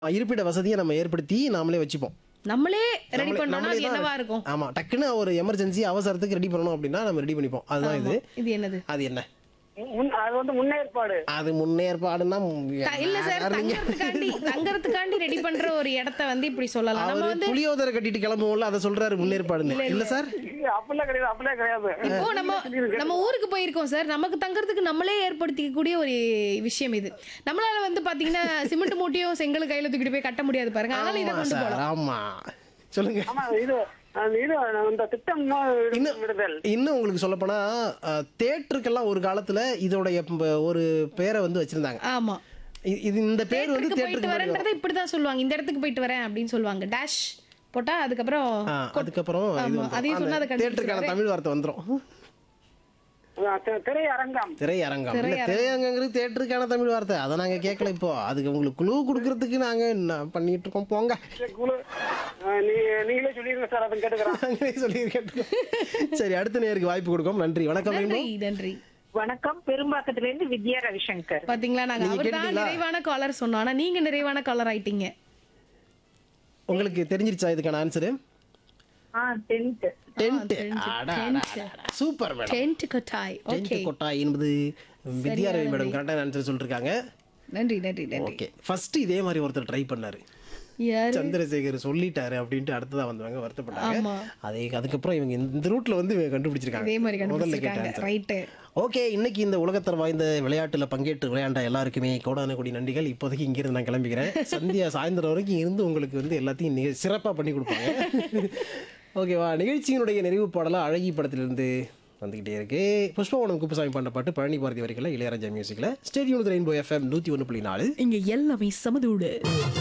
இருப்பிட வசதியை நம்ம ஏற்படுத்தி நாமளே வச்சுப்போம் நம்மளே ரெடி நம்மளே- பண்ணோம்னா நம்மளே அது தான் என்னவா இருக்கும் ஆமா டக்குன்னு ஒரு எமர்ஜென்சி அவசரத்துக்கு ரெடி பண்ணணும் அப்படின்னா நம்ம ரெடி பண்ணிப்போம் அதுதான் இது இது என்னது அது என்ன முன்- அது வந்து முன்னேற்பாடு அது முன்னேற்பாடுன்னா த- இல்ல சார் தங்கறதுக்காண்டி தங்கறதுக்காண்டி ரெடி பண்ற ஒரு இடத்த வந்து இப்படி சொல்லலாம் நம்ம அவரு வந்து புளியோதரை கட்டிட்டு கிளம்புவோம்ல அதை சொல்றாரு முன்னேற்பாடுன்னு இல்ல சார் இல்ல, அப்படிலாம் கிடையாது அப்படிலாம் கிடையாது இப்போ நம்ம நம்ம ஊருக்கு போயிருக்கோம் சார் நமக்கு தங்கறதுக்கு நம்மளே ஏற்படுத்திக்கக்கூடிய ஒரு விஷயம் இது நம்மளால வந்து பாத்தீங்கன்னா சிமெண்ட் மூட்டையும் செங்கல் கையில தூக்கிட்டு போய் கட்ட முடியாது பாருங்க அதனால இதை ஆமா கொண்டு சார் போலாம் ஆமா சொல்லுங்க ஆமா இது அந்த இது இந்த திட்டம் இன்னும் விடுதல் இன்னும் உங்களுக்கு சொல்லப்போனா தேட்டருக்கெல்லாம் ஒரு காலத்துல இதோடைய ப- ஒரு பேரை வந்து வச்சிருந்தாங்க ஆமா இ- இது இந்த பேர் வந்து தேட்டருக்கு போயிட்டு தேட்டருக்கு முன்னாடி வரும். வரேன்றதை இப்படிதான் சொல்லுவாங்க இந்த இடத்துக்கு போயிட்டு வரேன் அப்படின்னு சொல்லுவாங்க டேஷ் போட்டா அதுக்கப்புறம் ஆ, அதுக்கப்புறம் இது ஆமா, வந்துரும். அதையும் அந்த சொன்னா அதை தேட்டருக்கான கண்டுபிடிச்சிருவாரு. தமிழ் வார்த்தை வந்துரும் அதான் தி- திரையரங்கம் திரையரங்கம் இல்ல திரையரங்கங்கிறது தேட்டருக்கான தமிழ் வார்த்தை அதை நாங்க கேட்கல இப்போ அதுக்கு உங்களுக்கு குழு கொடுக்கறதுக்கு நாங்க என்ன பண்ணிட்டு இருக்கோம் போங்க குழு ஆ, நீ நீங்களே சொல்லிருங்க சார் அதை கேட்டுக்கிறேன் நாங்களே சொல்லி கேட்டுக்கோம் சரி அடுத்த நேருக்கு வாய்ப்பு கொடுக்கோம் நன்றி வணக்கம் நன்றி மீண்டும். நன்றி வணக்கம் பெரும்பாக்கத்துல இருந்து வித்யா ரவிசங்கர் பாத்தீங்களா நாங்க நீங்க அவர் தான் கேட்டீங்களா? நிறைவான காலர் சொன்னோம் ஆனா நீங்க நிறைவான காலர் ஆயிட்டீங்க உங்களுக்கு தெரிஞ்சிருச்சா இதுக்கான ஆன்சரு ஆ tenth tent tenth. Super madam tent கொட்டாய் டென்ட் ஓகே கொட்டாய் என்பது வித்யாரவி மேடம் கரெக்டான ஆன்சர் சொல்லிருக்காங்க நன்றி நன்றி நன்றி ஓகே ஃபர்ஸ்ட் இதே மாதிரி ஒருத்தர் ட்ரை பண்ணாரு யாரு சந்திரசேகர் சொல்லிட்டாரு அப்படின்ட்டு அடுத்ததா வந்தவங்க வருத்தப்பட்டாங்க ஆமா. அதே அதுக்கப்புறம் இவங்க இந்த ரூட்ல வந்து இவங்க கண்டுபிடிச்சிருக்காங்க இதே மாதிரி முதல்ல கேட்ட கண்டுபிடிச்சிருக்காங்க answer. ரைட்டு ஓகே இன்னைக்கு இந்த உலகத்தர் வாய்ந்த விளையாட்டுல பங்கேற்று விளையாண்ட எல்லாருக்குமே கோடான கொடி நன்றிகள் இப்போதைக்கு இங்கிருந்து நான் கிளம்பிக்கிறேன் சந்தியா சாயந்தரம் வரைக்கும் இருந்து உங்களுக்கு வந்து எல்லாத்தையும் நி- சிறப்பா பண்ணி கொடுப்பாங்க ஓகேவா நிகழ்ச்சியினுடைய நிறைவு பாடலாம் அழகி படத்திலிருந்து வந்துகிட்டே இருக்கு புஷ்பவனம் குப்புசாமி பண்ண பாட்டு பழனி பாரதி வரிகளை இளையராஜா மியூசிக்ல ஸ்டேடியம் ரெயின்போ எஃப்எம் நூத்தி ஒன்று புள்ளி நாலு இங்க எல்லாமே சமதூடு